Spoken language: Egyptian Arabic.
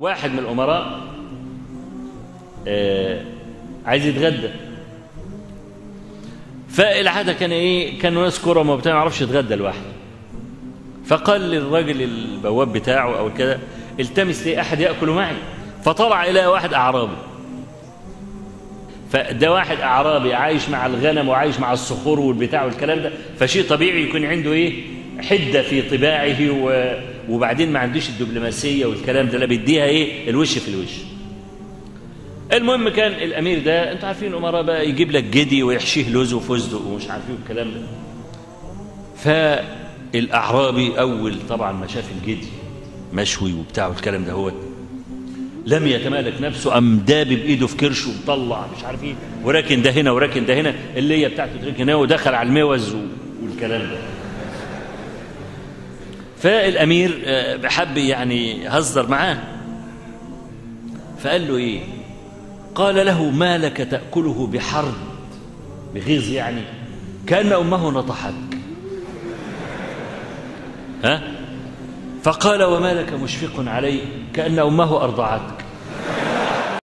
واحد من الأمراء آه عايز يتغدى فالعادة كان إيه كانوا ناس كرم وبتاع ما يعرفش يتغدى لوحده فقال للراجل البواب بتاعه أو كده التمس لي أحد يأكل معي فطلع إلى واحد أعرابي فده واحد أعرابي عايش مع الغنم وعايش مع الصخور والبتاع والكلام ده فشيء طبيعي يكون عنده إيه حدة في طباعه و... وبعدين ما عندوش الدبلوماسية والكلام ده لا بيديها إيه الوش في الوش المهم كان الأمير ده أنتوا عارفين الأمراء بقى يجيب لك جدي ويحشيه لوز وفستق ومش عارفين الكلام ده فالأعرابي أول طبعا ما شاف الجدي مشوي وبتاع والكلام ده هو لم يتمالك نفسه قام داب بايده في كرشه وطلع مش عارف ايه وراكن ده هنا وراكن ده هنا اللي هي بتاعته تركن هنا ودخل على الموز والكلام ده فالامير حب يعني هزر معاه فقال له ايه قال له ما لك تاكله بحرد بغيظ يعني كان امه نطحك ها فقال وما لك مشفق علي كأن أمه أرضعتك